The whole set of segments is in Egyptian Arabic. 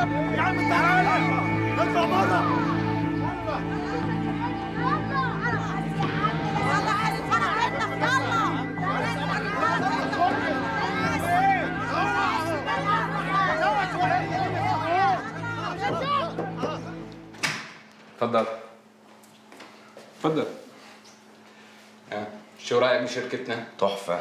يا عم تعالى اطلع بره اتفضل اتفضل آه، شو رايك بشركتنا؟ تحفة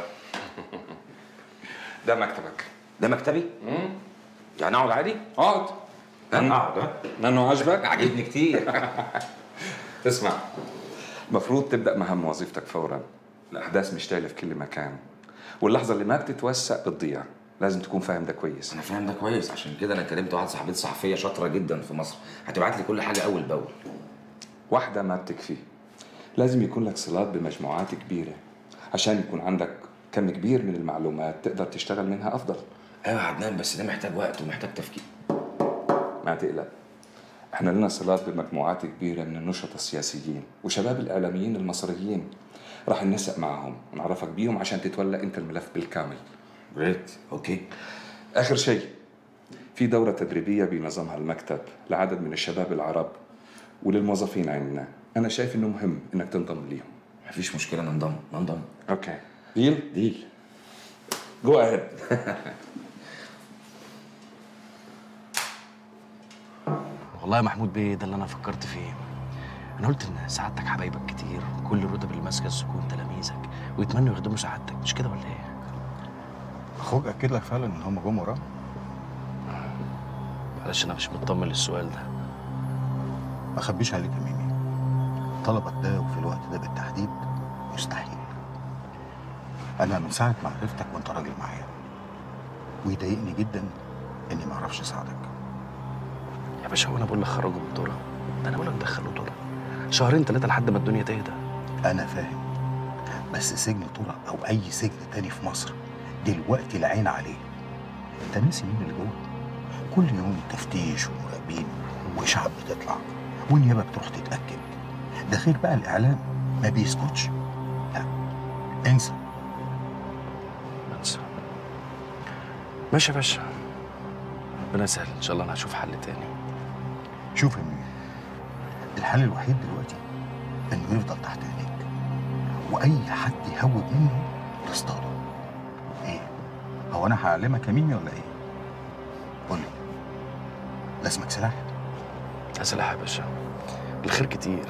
ده مكتبك ده مكتبي؟ مم. يعني اقعد عادي؟ اقعد انا اقعد ها؟ لانه عجبك؟ عجبني كتير اسمع المفروض تبدا مهام وظيفتك فورا الاحداث مشتعله في كل مكان واللحظه اللي ما بتتوسع بتضيع لازم تكون فاهم ده كويس انا فاهم ده كويس عشان كده انا كلمت واحده صاحبتي صحفيه شاطره جدا في مصر هتبعت لي كل حاجه اول باول واحده ما بتكفي لازم يكون لك صلات بمجموعات كبيره عشان يكون عندك كم كبير من المعلومات تقدر تشتغل منها افضل ايوه يا عدنان بس ده محتاج وقت ومحتاج تفكير ما تقلق احنا لنا صلات بمجموعات كبيرة من النشطاء السياسيين وشباب الإعلاميين المصريين راح ننسق معهم ونعرفك بيهم عشان تتولى انت الملف بالكامل جريت اوكي آخر شيء في دورة تدريبية بينظمها المكتب لعدد من الشباب العرب وللموظفين عندنا أنا شايف إنه مهم إنك تنضم ليهم مفيش مشكله ننضم ننضم أوكي ديل ديل جو أهيد والله يا محمود بيه ده اللي انا فكرت فيه انا قلت ان سعادتك حبايبك كتير وكل الرتب اللي ماسكه السكون تلاميذك ويتمنوا يخدموا سعادتك مش كده ولا ايه؟ اخوك اكد لك فعلا ان هم جم وراه معلش انا مش مطمن للسؤال ده ما اخبيش عليك يا ميمي طلبك ده وفي الوقت ده بالتحديد مستحيل انا من ساعه ما عرفتك وانت راجل معايا ويضايقني جدا اني ما اعرفش اساعدك يا باشا هو انا بقول لك خرجوا من الدورة ده انا بقول لك دخلوا دورة شهرين ثلاثه لحد ما الدنيا تهدى انا فاهم بس سجن طرق او اي سجن تاني في مصر دلوقتي العين عليه انت ناسي مين اللي جوه كل يوم تفتيش ومراقبين واشاعات بتطلع والنيابه بتروح تتاكد ده غير بقى الاعلام ما بيسكتش لا انسى انسى ماشي يا باشا ربنا يسهل ان شاء الله انا هشوف حل تاني شوف يا مين الحل الوحيد دلوقتي انه يفضل تحت عينيك واي حد يهوب منه تصطاده ايه هو انا هعلمك يا ميمي ولا ايه قول لي لازمك سلاح يا سلاح يا باشا الخير كتير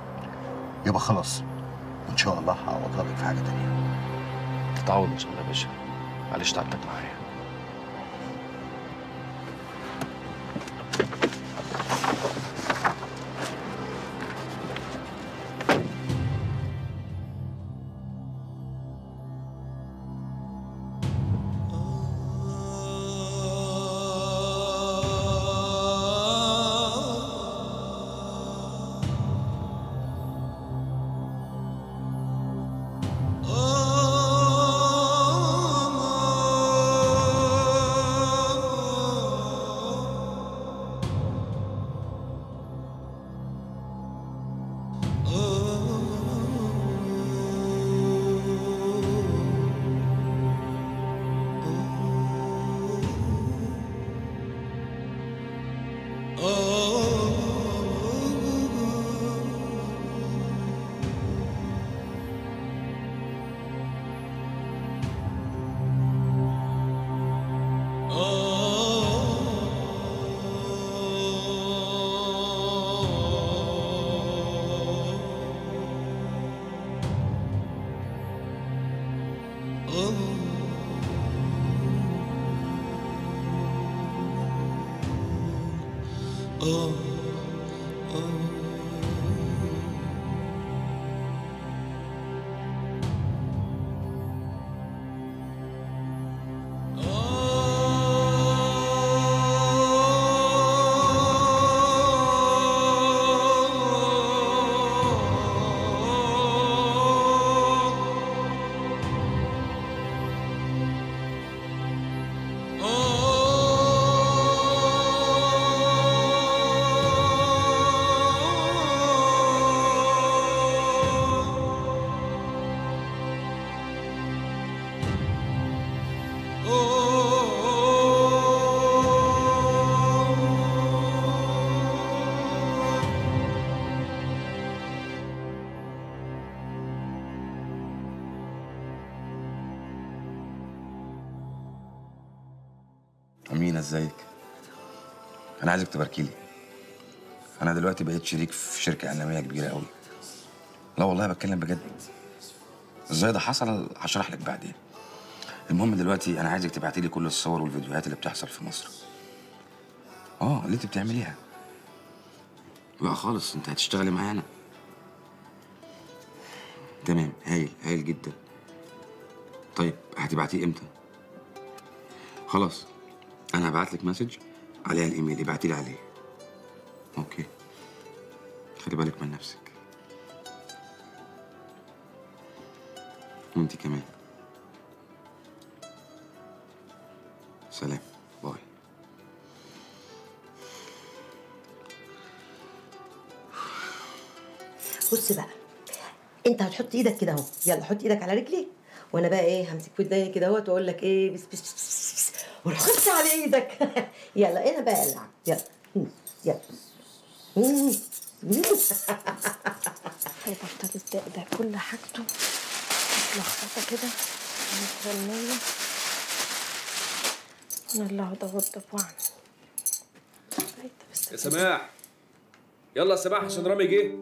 يبقى خلاص وان شاء الله هعوضها لك في حاجه تانية تتعوض ان شاء الله يا باشا معلش تعبتك معايا Oh أمينة ازيك؟ أنا عايزك تباركي لي أنا دلوقتي بقيت شريك في شركة إعلامية كبيرة أوي لا والله بتكلم بجد ازاي ده حصل هشرح لك بعدين المهم دلوقتي أنا عايزك تبعتي لي كل الصور والفيديوهات اللي بتحصل في مصر اه اللي انت بتعمليها لا خالص انت هتشتغلي معانا تمام هايل هايل جدا طيب هتبعتيه امتى خلاص انا هبعت لك مسج عليها الايميل ابعتي لي عليه اوكي خلي بالك من نفسك وانت كمان سلام باي بص بقى انت هتحط ايدك كده اهو يلا حط ايدك على رجلي وانا بقى ايه همسك في وداني كده اهوت واقول لك ايه بس بس بس بس بس وحط على ايدك يلا انا بقى العب يلا مم، يلا مم. مم. هيبطل الدق ده كل حاجته متلخبطه كده متغنية انا اللي اقعد اوضب واعمل عايزة بس يا سماح يلا يا سماح عشان رامي جه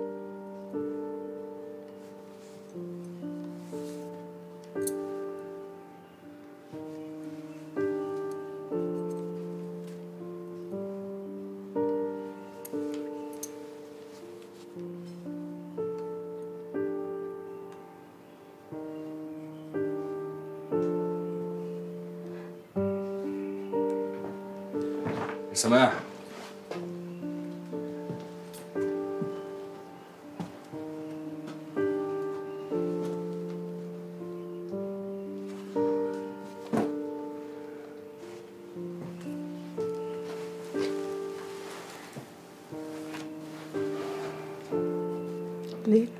يا سماح ليه؟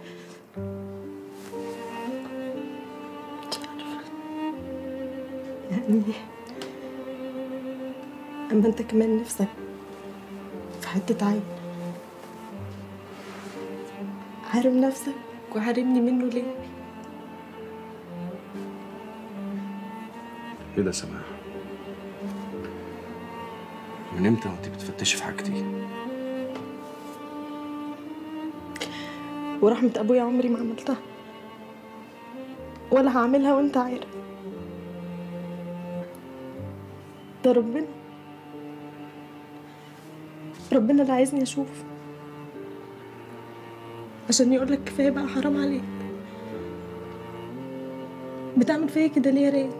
يعني اما انت كمان نفسك في حتة عين حارم نفسك وحارمني منه ليه؟ ايه ده يا سماح من امتى وانت بتفتشي في حاجتي ورحمة أبويا عمري ما عملتها ولا هعملها وأنت عارف ده ربنا ربنا اللي عايزني أشوف عشان يقولك كفاية بقى حرام عليك بتعمل فيا كده ليه يا ريت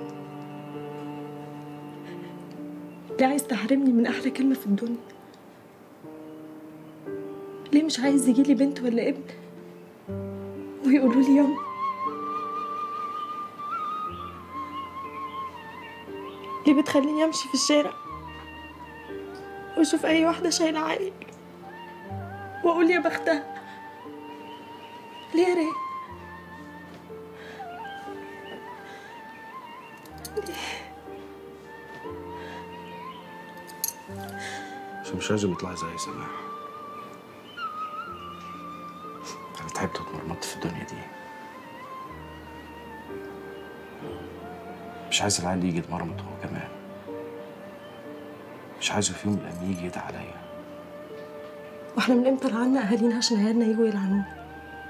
ليه عايز تحرمني من أحلى كلمة في الدنيا ليه مش عايز يجيلي بنت ولا ابن ويقولوا لي ياما ليه بتخليني امشي في الشارع واشوف اي واحده شايله عيل واقول يا بختها ليه يا ريت بس مش لازم يطلع زي سماح انا تعبت واتمرمطت في الدنيا دي مش عايز العيال يجي يتمرمط هو كمان مش عايزه في يوم من الايام يجي يدعي عليا واحنا من امتى لعنا اهالينا عشان عيالنا يجوا يلعنونا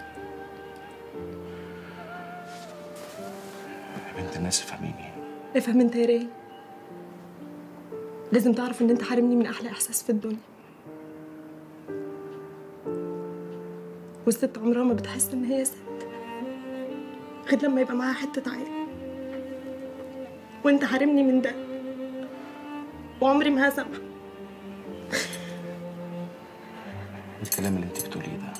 يا بنت الناس فهميني افهم انت يا ري لازم تعرف ان انت حارمني من احلى احساس في الدنيا والست عمرها ما بتحس ان هي ست غير لما يبقى معاها حته عيل وانت حارمني من ده وعمري ما هسامحك إيه الكلام اللي انت بتقوليه ده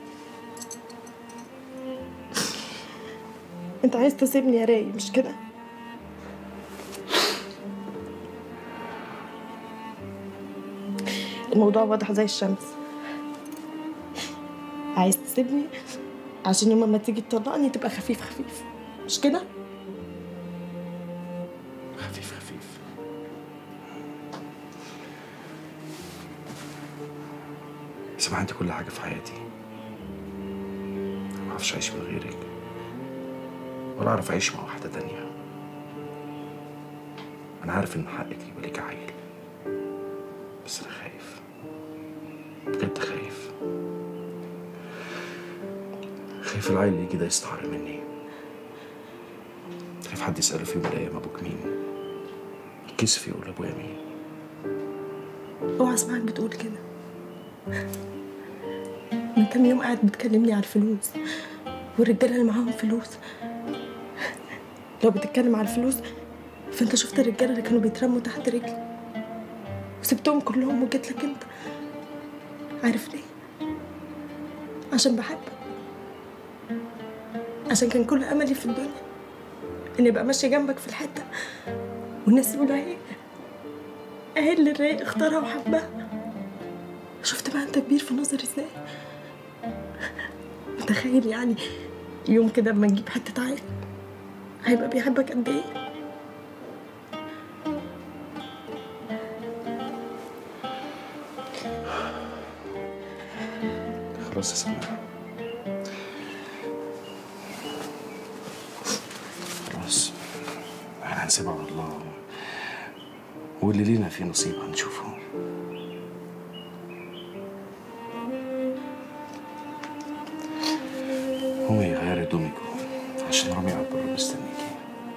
انت عايز تسيبني يا راي مش كده الموضوع واضح زي الشمس عايز تسيبني عشان يوم ما تيجي تطلقني تبقى خفيف خفيف مش كده خفيف خفيف سمع انت كل حاجه في حياتي ما اعرفش اعيش من غيرك ولا اعرف اعيش مع واحده تانية انا عارف ان حقك يبقى ليك عيل بس انا خايف بجد خايف خايف العيل اللي يجي ده يستعر مني خايف حد يسأله في يوم من الأيام أبوك مين يتكسف يقول أبويا مين اوعى اسمعك بتقول كده من كام يوم قاعد بتكلمني على الفلوس والرجاله اللي معاهم فلوس لو بتتكلم على الفلوس فانت شفت الرجاله اللي كانوا بيترموا تحت رجلي وسبتهم كلهم وجيت لك انت عارف ليه عشان بحبك عشان كان كل املي في الدنيا اني ابقى ماشيه جنبك في الحته والناس يقولوا اهي اهي اللي الرايق اختارها وحبها شفت بقى انت كبير في نظري ازاي متخيل يعني يوم كده اما نجيب حته عيل هيبقى بيحبك قد ايه خلاص يا سماح خلاص احنا هنسيبها على الله واللي لينا فيه نصيب هنشوفه قومي غيري هدومك عشان رامي قاعد بره مستنيكي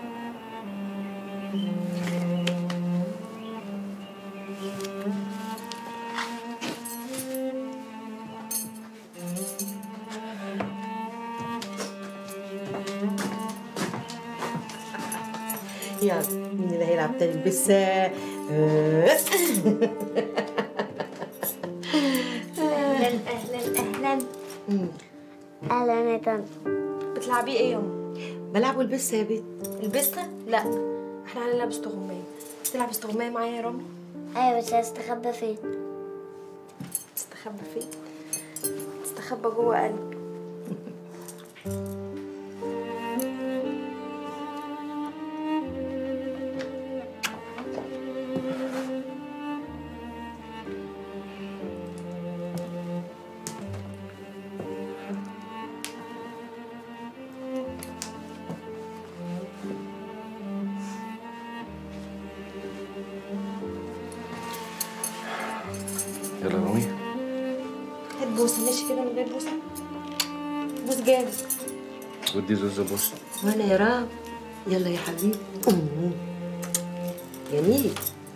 يلا مين اللي هيلعب تاني بس آه، اهلا اهلا اهلا اهلا يا طنط بتلعبي ايه يوم بلعبوا البسه يا بيت البسة لا احنا هنلعب استغماية تلعب استغماية معايا يا رامي ايوه بس هستخبى فين تستخبى فين تستخبى جوه قلبي يلا يا رامي هات بوسة ماشي كده من غير بوسة بوس جامد ودي زوزة بص وانا يا رام يلا يا حبيبي أمم. جميل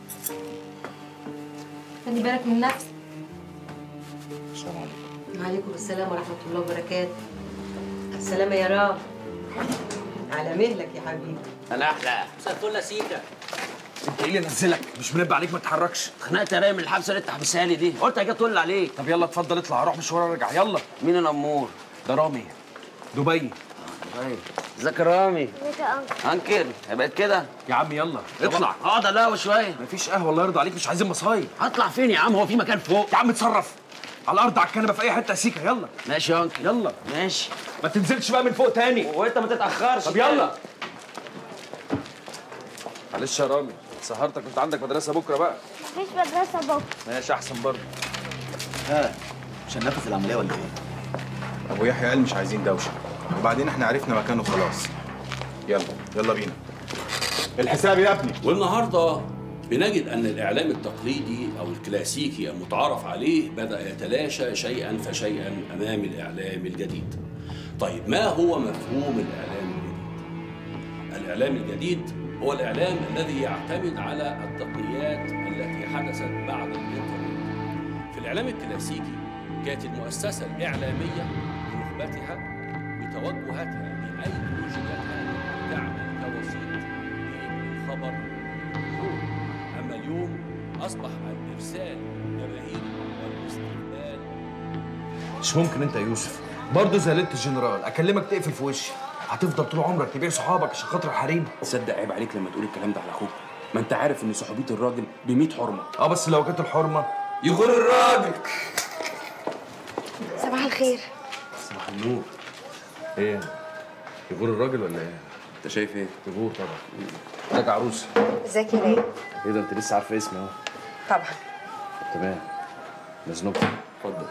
خلي بالك من نفسك السلام عليكم وعليكم السلام ورحمة الله وبركاته السلامة يا رام على مهلك يا حبيبي انا احلى مساء الفل يا سيكا انت ايه اللي نزلك مش منبه عليك ما تتحركش اتخنقت يا راي من الحبسه اللي انت حبسها لي دي قلت اجي اطل عليك طب يلا اتفضل اطلع اروح مشوار ارجع يلا مين الامور ده رامي دبي طيب ازيك يا رامي ازيك يا انكل انكل هي بقت كده يا عم يلا اطلع اقعد على القهوه شويه مفيش قهوه الله يرضى عليك مش عايزين مصايب هطلع فين يا عم هو في مكان فوق يا عم اتصرف على الارض على الكنبه في اي حته يا سيكا يلا ماشي يا انكل يلا ماشي ما تنزلش بقى من فوق تاني وانت ما تتاخرش طب يلا معلش يا رامي سهرتك كنت عندك مدرسه بكره بقى مفيش مدرسة بكرة ماشي احسن برضه مش هننفذ العمليه ولا ايه؟ ابو يحيى قال مش عايزين دوشه وبعدين احنا عرفنا مكانه خلاص يلا يلا بينا الحساب يا ابني والنهارده بنجد ان الاعلام التقليدي او الكلاسيكي المتعارف عليه بدا يتلاشى شيئا فشيئا امام الاعلام الجديد. طيب ما هو مفهوم الاعلام الجديد؟ الاعلام الجديد هو الاعلام الذي يعتمد على التقنيات التي حدثت بعد الانترنت. في الاعلام الكلاسيكي كانت المؤسسه الاعلاميه بنخبتها بتوجهاتها بايديولوجياتها تعمل كوسيط للخبر اليوم اما اليوم اصبح الارسال جماهيري والاستقبال مش ممكن انت يا يوسف برضه زي ليله الجنرال اكلمك تقفل في وشي هتفضل طول عمرك تبيع صحابك عشان خاطر الحريم تصدق عيب عليك لما تقول الكلام ده على اخوك ما انت عارف ان صحوبيه الراجل ب 100 حرمه اه بس لو كانت الحرمه يغور الراجل صباح الخير صباح النور ايه يغور الراجل ولا ايه انت شايف ايه يغور طبعا ازيك يا عروسه ازيك يا رايق ايه ده انت لسه عارفه اسمي اهو طبعا تمام مزنوق اتفضل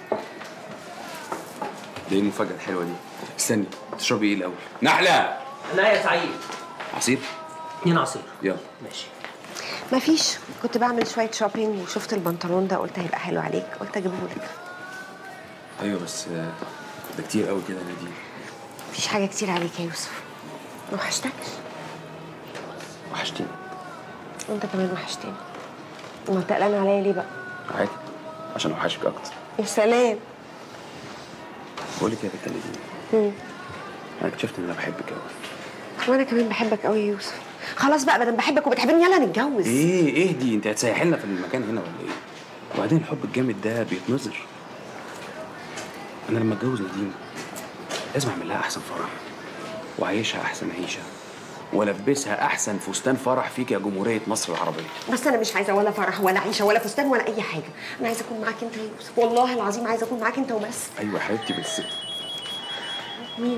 دي المفاجاه الحلوه دي استني تشربي ايه الاول نحله لا يا سعيد عصير اتنين عصير يلا ماشي مفيش كنت بعمل شويه شوبينج وشفت البنطلون ده قلت هيبقى حلو عليك قلت اجيبه لك ايوه بس آه، ده كتير قوي كده يا نادين مفيش حاجه كتير عليك يا يوسف ما وحشتكش وحشتيني وانت كمان وحشتني امال تقلان عليا ليه بقى عادي عشان اوحشك اكتر يا سلام بقول لك يا بنت نادين مم. انا اكتشفت ان انا بحبك قوي وانا كمان بحبك قوي يا يوسف خلاص بقى بدل بحبك وبتحبني يلا نتجوز ايه ايه دي انت هتسيحي لنا في المكان هنا ولا ايه وبعدين الحب الجامد ده بيتنظر انا لما اتجوز نادين لازم اعمل لها احسن فرح واعيشها احسن عيشه والبسها احسن فستان فرح فيك يا جمهوريه مصر العربيه بس انا مش عايزه ولا فرح ولا عيشه ولا فستان ولا اي حاجه انا عايزه اكون معاك انت يا يوسف والله العظيم عايزه اكون معاك انت وبس ايوه يا حبيبتي بس مين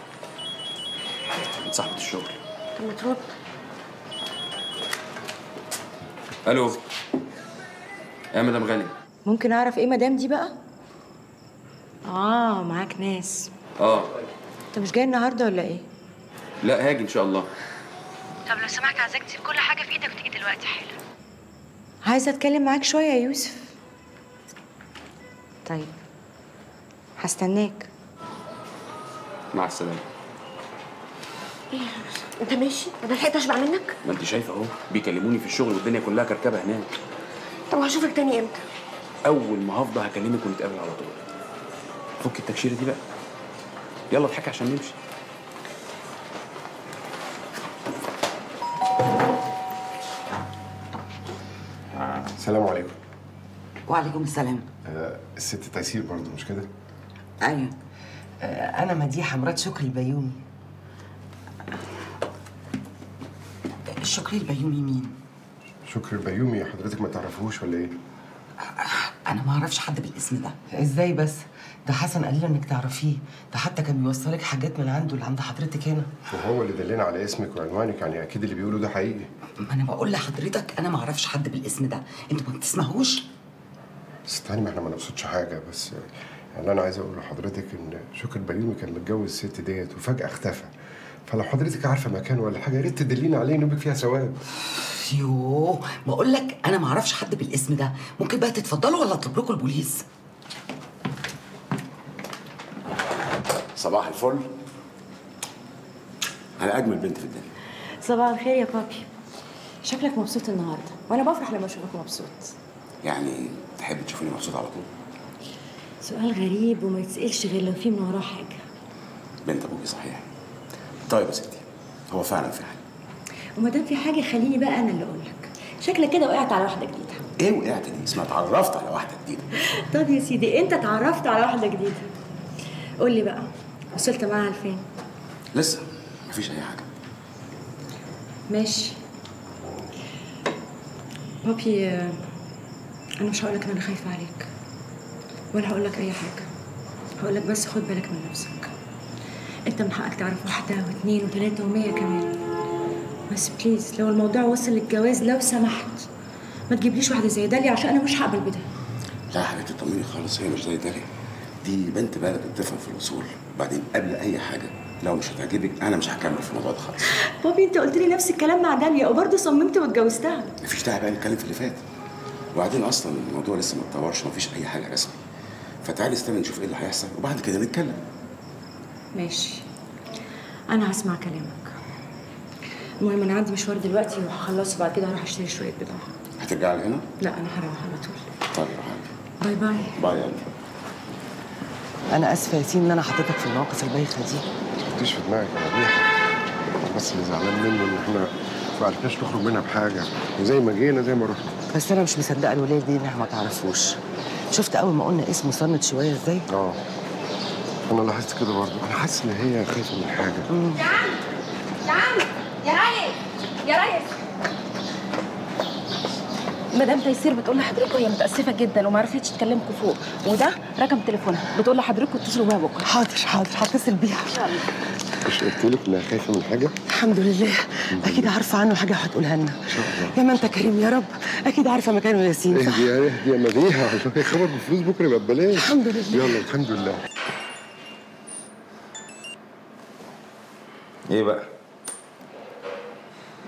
انت صاحبه الشغل طب ما ترد الو يا مدام غالي ممكن اعرف ايه مدام دي بقى اه معاك ناس اه انت مش جاي النهارده ولا ايه لا هاجي ان شاء الله طب لو سمحت عايزاك تسيب كل حاجه في ايدك وتيجي دلوقتي حالا عايزه اتكلم معاك شويه يا يوسف طيب هستناك مع السلامه ايه يا يوسف انت ماشي انا لحقت اشبع منك ما انت شايفه اهو بيكلموني في الشغل والدنيا كلها كركبه هناك طب هشوفك تاني امتى اول ما هفضى هكلمك ونتقابل على طول فك التكشيره دي بقى يلا اضحكي عشان نمشي السلام عليكم وعليكم السلام آه الست تيسير برضه مش كده؟ ايوه آه، انا مديحه مرات شكري البيومي شكري البيومي مين شكر البيومي حضرتك ما تعرفوش ولا ايه؟ انا ما اعرفش حد بالاسم ده ازاي بس ده حسن قال لي انك تعرفيه ده حتى كان بيوصلك حاجات من عنده اللي عند حضرتك هنا وهو اللي دلنا على اسمك وعنوانك يعني اكيد اللي بيقوله ده حقيقي ما انا بقول لحضرتك انا ما اعرفش حد بالاسم ده انتوا ما بتسمعوش استني ما احنا ما نقصدش حاجه بس يعني انا عايز اقول لحضرتك ان شكر البيومي كان متجوز الست ديت وفجاه اختفى فلو حضرتك عارفه مكانه ولا حاجه يا ريت تدلينا عليه نبقى فيها ثواب يوه بقول لك انا ما اعرفش حد بالاسم ده ممكن بقى تتفضلوا ولا اطلب لكم البوليس صباح الفل على اجمل بنت في الدنيا صباح الخير يا بابي شكلك مبسوط النهارده وانا بفرح لما اشوفك مبسوط يعني تحب تشوفيني مبسوط على طول سؤال غريب وما يتسالش غير لو في من وراه حاجه بنت ابوكي صحيح طيب يا ستي هو فعلا في حاجه وما دام في حاجه خليني بقى انا اللي اقول لك شكلك كده وقعت على واحده جديده ايه وقعت دي اسمها اتعرفت على واحده جديده طب يا سيدي انت اتعرفت على واحده جديده قول لي بقى وصلت معاها لفين لسه مفيش اي حاجه ماشي بابي آه، انا مش هقول لك ان انا خايفه عليك ولا هقول لك اي حاجه هقول لك بس خد بالك من نفسك انت من حقك تعرف واحده واثنين وثلاثه ومية كمان بس بليز لو الموضوع وصل للجواز لو سمحت ما تجيبليش واحده زي داليا عشان انا مش هقبل بده لا يا حبيبتي طمني خالص هي مش زي داليا دي بنت بلد بتفهم في الاصول بعدين قبل اي حاجه لو مش هتعجبك انا مش هكمل في الموضوع ده خالص بابي انت قلت لي نفس الكلام مع داليا وبرضه صممت واتجوزتها مفيش داعي بقى نتكلم في اللي فات وبعدين اصلا الموضوع لسه ما اتطورش مفيش اي حاجه رسمي فتعالي استنى نشوف ايه اللي هيحصل وبعد كده نتكلم ماشي انا هسمع كلامك المهم انا عندي مشوار دلوقتي وهخلصه بعد كده هروح اشتري شويه بضاعه هترجعي لي هنا لا انا هروح على طول طيب يا حبيبي باي باي باي يا قلبي انا اسفه يا ياسين ان انا حطيتك في المواقف البايخه دي ما تجيش في دماغك يا مديحه بس اللي زعلان منه ان احنا ما عرفناش نخرج منها بحاجه وزي ما جينا زي ما رحنا بس انا مش مصدقه الولاد دي انها ما تعرفوش شفت اول ما قلنا اسمه صنت شويه ازاي اه انا لاحظت كده برضه انا حاسس ان هي خايفه من حاجه يا عم يا عم يا ريس يا ريس مدام تيسير بتقول لحضرتك هي متاسفه جدا وما عرفتش تكلمكم فوق وده رقم تليفونها بتقول لحضرتكم اتصلوا بيها بكره حاضر حاضر هتصل بيها مش قلت لك انها خايفه من حاجه الحمد لله اكيد عارفه عنه حاجه وهتقولها لنا ان شاء الله يا ما انت كريم يا رب اكيد عارفه مكانه يا ياسين صح اهدي يا اهدي يا مديحه والله خبر بفلوس بكره يبقى ببلاش الحمد لله. يلا الحمد لله ايه بقى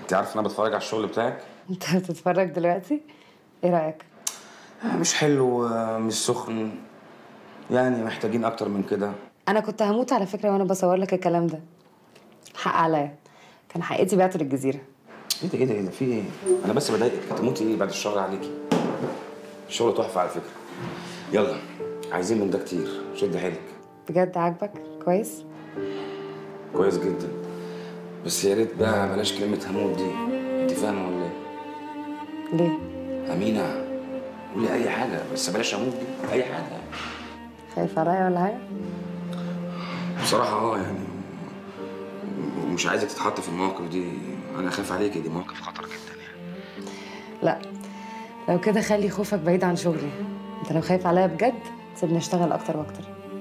انت عارف ان انا بتفرج على الشغل بتاعك انت بتتفرج دلوقتي ايه رايك مش حلو آه، مش سخن يعني محتاجين اكتر من كده انا كنت هموت على فكره وانا بصور لك الكلام ده حق عليا كان حقيقتي بعته للجزيره ايه ده ايه ده ايه ده في ايه انا بس بضايقك هتموتي ايه بعد الشر عليكي الشغل تحفه على فكره يلا عايزين من ده كتير شد حيلك بجد عاجبك كويس كويس جدا بس يا ريت بقى بلاش كلمه هموت دي انت فاهمه ولا ايه ليه امينه قولي اي حاجه بس بلاش هموت دي اي حاجه يعني. خايف عليا ولا حاجه بصراحه اه يعني مش عايزك تتحط في المواقف دي انا خايف عليكي دي مواقف خطر جدا لا لو كده خلي خوفك بعيد عن شغلي انت لو خايف عليا بجد سيبني اشتغل اكتر واكتر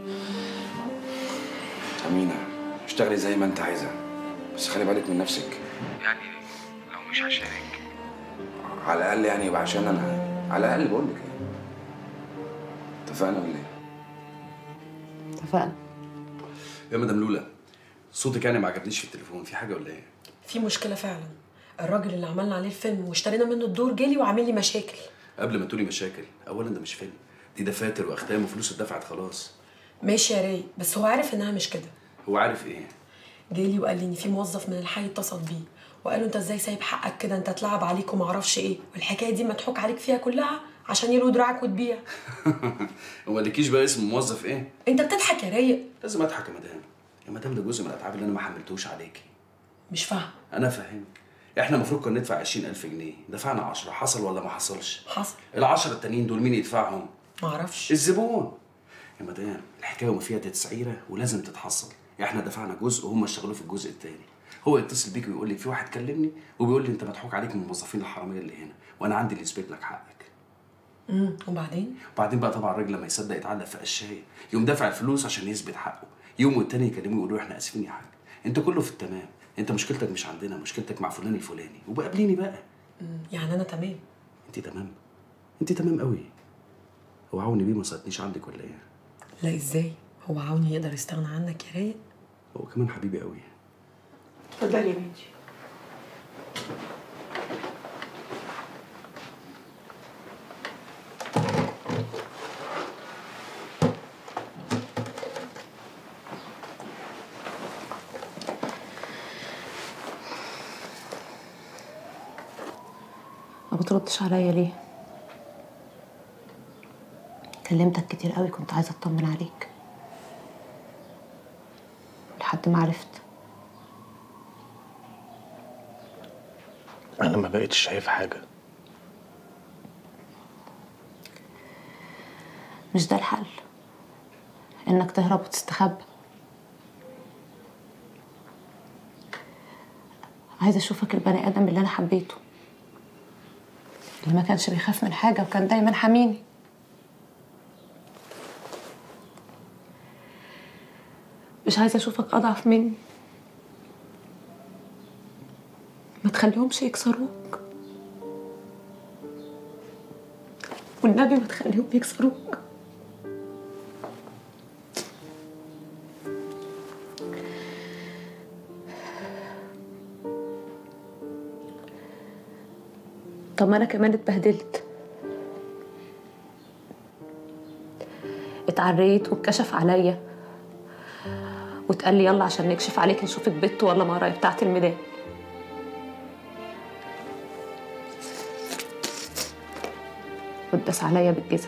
امينه اشتغلي زي ما انت عايزه بس خلي بالك من نفسك يعني لو مش عشانك على الاقل يعني يبقى عشان انا على الاقل بقول لك يعني اتفقنا ولا ايه اتفقنا يا مدام لولا صوتك يعني ما عجبنيش في التليفون في حاجه ولا ايه في مشكله فعلا الراجل اللي عملنا عليه الفيلم واشترينا منه الدور جالي وعامل لي مشاكل قبل ما تقولي مشاكل اولا ده مش فيلم دي دفاتر واختام وفلوس اتدفعت خلاص ماشي يا راي بس هو عارف انها مش كده هو عارف ايه جالي وقال لي ان في موظف من الحي اتصل بيه وقال له انت ازاي سايب حقك كده انت اتلعب عليك وما اعرفش ايه والحكايه دي مضحوك عليك فيها كلها عشان يلوي دراعك وتبيع وما لكيش بقى اسم موظف ايه انت بتضحك يا رايق لازم اضحك يا مدام يا مدام ده جزء من الاتعاب اللي انا ما حملتوش عليكي مش فاهم انا فاهمك احنا المفروض كنا ندفع 20000 جنيه دفعنا 10 حصل ولا ما حصلش حصل ال10 التانيين دول مين يدفعهم ما اعرفش الزبون يا مدام الحكايه وما فيها تسعيره ولازم تتحصل احنا دفعنا جزء وهم اشتغلوا في الجزء الثاني هو يتصل بيك ويقول لي في واحد كلمني وبيقول لي انت مضحوك عليك من الموظفين الحراميه اللي هنا وانا عندي اللي يثبت لك حقك امم وبعدين وبعدين بقى طبعا الراجل لما يصدق يتعلق في قشايه يقوم دافع الفلوس عشان يثبت حقه يوم والتاني يكلموه يقولوا له احنا اسفين يا حاج انت كله في التمام انت مشكلتك مش عندنا مشكلتك مع فلان الفلاني وبقابليني بقى مم. يعني انا تمام انت تمام انت تمام قوي هو عوني بيه ما صدتنيش عندك ولا ايه لا ازاي هو عاوني يقدر يستغنى عنك يا رايق هو كمان حبيبي قوي اتفضلي يا بنتي ما بتردش عليا ليه كلمتك كتير قوي كنت عايزه اطمن عليك لحد ما عرفت انا ما بقتش شايف حاجه مش ده الحل انك تهرب وتستخبى عايزه اشوفك البني ادم اللي انا حبيته اللي ما كانش بيخاف من حاجه وكان دايما حاميني مش عايزه اشوفك اضعف مني ما تخليهمش يكسروك والنبي ما تخليهم يكسروك طب ما انا كمان اتبهدلت اتعريت واتكشف عليا واتقال لي يلا عشان نكشف عليك نشوفك بت ولا مرايه بتاعت الميدان واتداس عليا بالجزم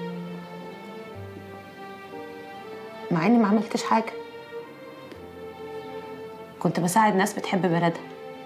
مع اني ما عملتش حاجه كنت بساعد ناس بتحب بلدها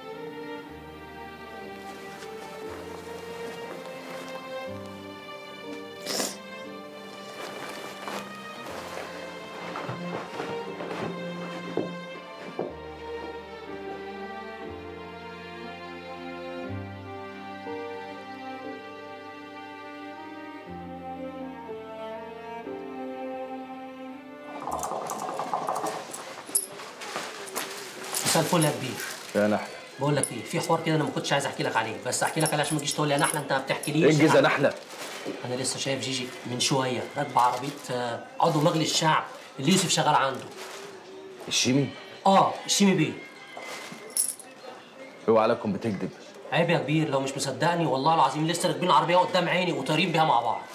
مساء الفل يا كبير يا نحلة بقول لك ايه في حوار كده انا ما كنتش عايز احكي لك عليه بس احكي لك عليه عشان ما تجيش تقول لي يا نحله انت ما بتحكيليش انجز يا نحلة انا لسه شايف جيجي من شويه راكبه عربيه آه، عضو مجلس الشعب اللي يوسف شغال عنده الشيمي اه الشيمي بيه اوعى عليكم بتكذب عيب يا كبير لو مش مصدقني والله العظيم لسه راكبين العربيه قدام عيني وطايرين بيها مع بعض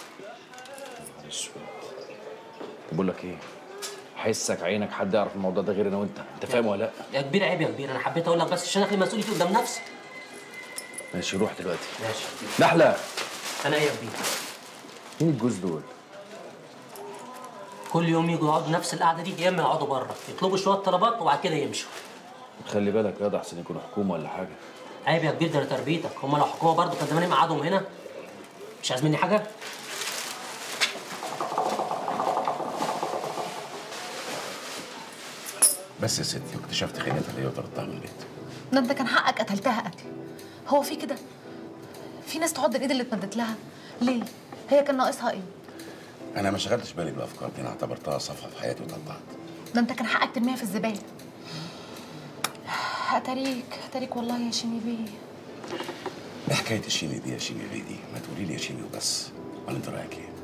بقول لك ايه حسك عينك حد يعرف الموضوع ده غير انا وانت انت فاهم ولا لا يا كبير عيب يا كبير انا حبيت اقول لك بس عشان اخلي مسؤوليتي قدام نفسي ماشي روح دلوقتي ماشي نحله انا ايه يا كبير مين الجوز دول كل يوم يجوا يقعدوا نفس القعده دي يا اما يقعدوا بره يطلبوا شويه طلبات وبعد كده يمشوا خلي بالك يا ده احسن يكونوا حكومه ولا حاجه عيب يا كبير ده أنا تربيتك هم لو حكومه برضه كان زماني مقعدهم هنا مش عايز مني حاجه بس يا ستي واكتشفت خيانتها ليا وطردتها من البيت ده انت كان حقك قتلتها قتل هو في كده في ناس تعض الايد اللي اتمدت لها ليه هي كان ناقصها ايه انا ما شغلتش بالي بالافكار دي انا اعتبرتها صفحه في حياتي وطلعت ده انت كان حقك ترميها في الزباله اتاريك اتاريك والله يا شيمي بيه ايه حكايه الشيمي دي يا شيمي بيه دي ما تقولي لي يا شيمي وبس ولا انت رايك ايه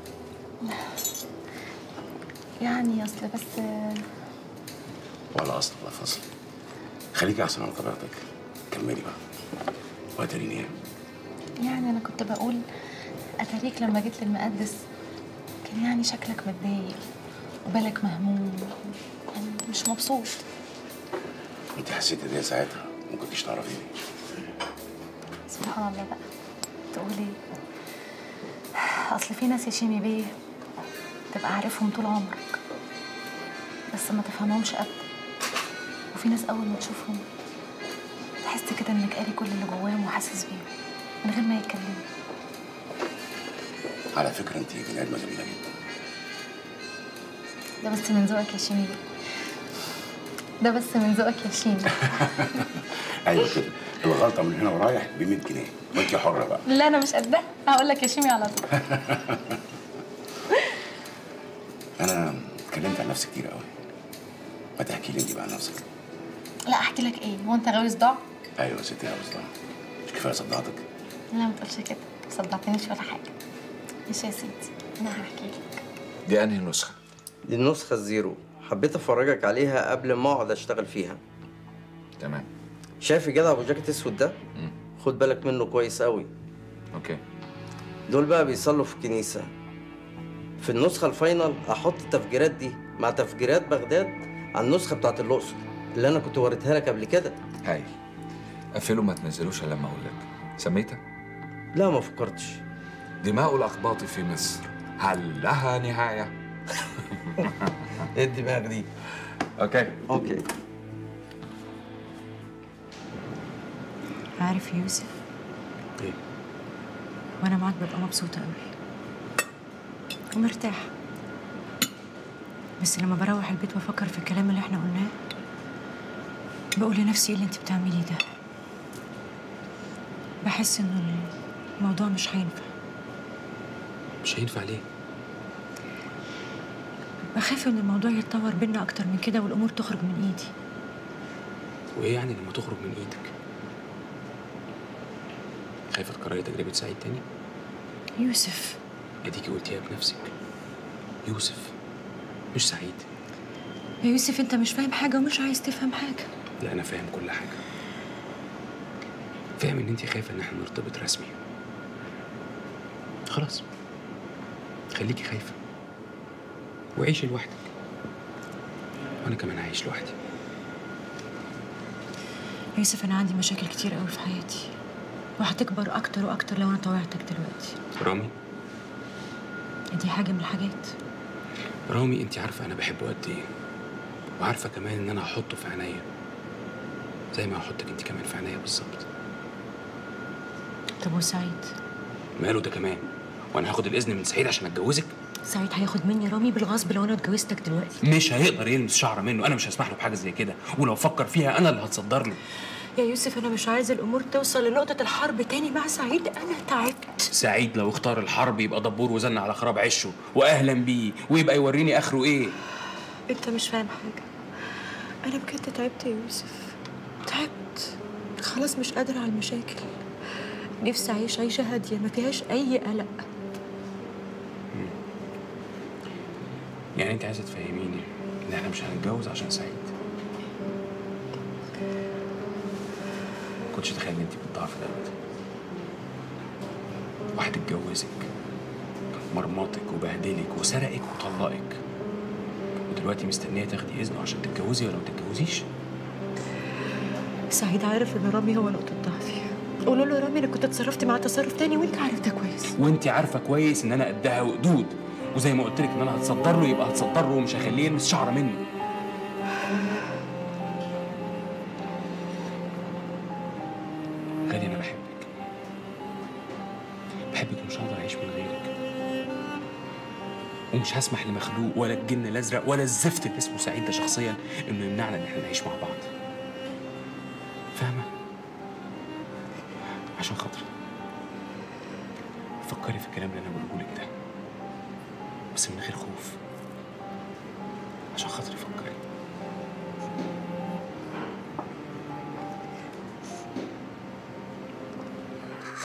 يعني اصل بس ولا اصل ولا فصل خليكي احسن على طبيعتك كملي بقى وهتريني ايه يعني انا كنت بقول اتاريك لما جيت للمقدس كان يعني شكلك متضايق وبالك مهموم يعني مش مبسوط انت حسيتي بيا ساعتها ما كنتيش تعرفيني سبحان الله بقى تقول ايه اصل في ناس يا شيمي بيه تبقى عارفهم طول عمرك بس ما تفهمهمش ابدا وفي ناس اول ما تشوفهم تحس كده انك قاري كل اللي جواهم وحاسس بيهم من غير ما يتكلموا على فكره انت بني ادمه جميله جدا ده بس من ذوقك يا شيمي ده بس من ذوقك يا شيمي ايوه كده الغلطه من هنا ورايح ب 100 جنيه وانت حره بقى لا انا مش قدها هقول لك يا شيمي على طول انا اتكلمت عن نفسي كتير قوي ما تحكي لي انت بقى عن نفسك لا احكي لك ايه هو انت غاوي صداع ايوه يا ستي يا وسطى مش كفايه صدعتك لا ما تقولش كده ما صدعتنيش ولا حاجه ماشي يا سيدي انا هحكي لك دي انهي نسخه دي النسخة الزيرو حبيت افرجك عليها قبل ما اقعد اشتغل فيها تمام شايف الجدع ابو جاكيت اسود ده خد بالك منه كويس قوي اوكي دول بقى بيصلوا في الكنيسة في النسخة الفاينل احط التفجيرات دي مع تفجيرات بغداد على النسخة بتاعت الأقصر اللي أنا كنت وريتها لك قبل كده هايل قفلوا ما تنزلوش الا لما اقول لك سميتها لا ما فكرتش دماء الاقباط في مصر هل لها نهايه ايه الدماغ دي اوكي اوكي عارف يا يوسف ايه وانا معاك ببقى مبسوطه قوي ومرتاحه بس لما بروح البيت وافكر في الكلام اللي احنا قلناه بقول لنفسي ايه اللي انت بتعمليه ده بحس انه الموضوع مش هينفع مش هينفع ليه بخاف ان الموضوع يتطور بينا اكتر من كده والامور تخرج من ايدي وايه يعني لما تخرج من ايدك خايفه تكرري تجربه سعيد تاني يوسف اديكي قلتيها بنفسك يوسف مش سعيد يا يوسف انت مش فاهم حاجه ومش عايز تفهم حاجه لا انا فاهم كل حاجه فاهم ان انت خايفه ان احنا نرتبط رسمي خلاص خليكي خايفه وعيشي لوحدك وانا كمان عايش لوحدي يا يوسف انا عندي مشاكل كتير قوي في حياتي وهتكبر اكتر واكتر لو انا طوعتك دلوقتي رامي دي حاجه من الحاجات رامي انت عارفه انا بحبه قد ايه وعارفه كمان ان انا هحطه في عينيا زي ما هحطك انت كمان في عينيا بالظبط طب وسعيد ماله ده كمان وانا هاخد الاذن من سعيد عشان اتجوزك سعيد هياخد مني رامي بالغصب لو انا اتجوزتك دلوقتي مش هيقدر يلمس شعره منه انا مش هسمح له بحاجه زي كده ولو فكر فيها انا اللي هتصدر له يا يوسف انا مش عايزه الامور توصل لنقطه الحرب تاني مع سعيد انا تعبت سعيد لو اختار الحرب يبقى دبور وزن على خراب عشه واهلا بيه ويبقى يوريني اخره ايه انت مش فاهم حاجه انا بجد تعبت يا يوسف تعبت خلاص مش قادره على المشاكل نفسي اعيش عيشه هاديه ما فيهاش اي قلق يعني انت عايزه تفهميني ان احنا مش هنتجوز عشان سعيد كنتش اتخيل ان انت بالضعف ده ابدا واحد اتجوزك مرمطك وبهدلك وسرقك وطلقك ودلوقتي مستنيه تاخدي اذنه عشان تتجوزي ولا ما تتجوزيش سعيد عارف ان رامي هو نقطه ضعفي قولوا له يا رامي انا كنت اتصرفت معاه تصرف تاني وانت عارف ده كويس وانت عارفه كويس ان انا قدها وقدود وزي ما قلت لك ان انا هتصدر له يبقى هتصدر له ومش هخليه يلمس شعره مني غالي انا بحبك بحبك ومش هقدر اعيش من غيرك ومش هسمح لمخلوق ولا الجن الازرق ولا الزفت اللي اسمه سعيد ده شخصيا انه يمنعنا ان احنا نعيش مع بعض فاهمه عشان خاطري فكري في الكلام اللي انا بقوله لك ده بس من غير خوف عشان خاطري فكري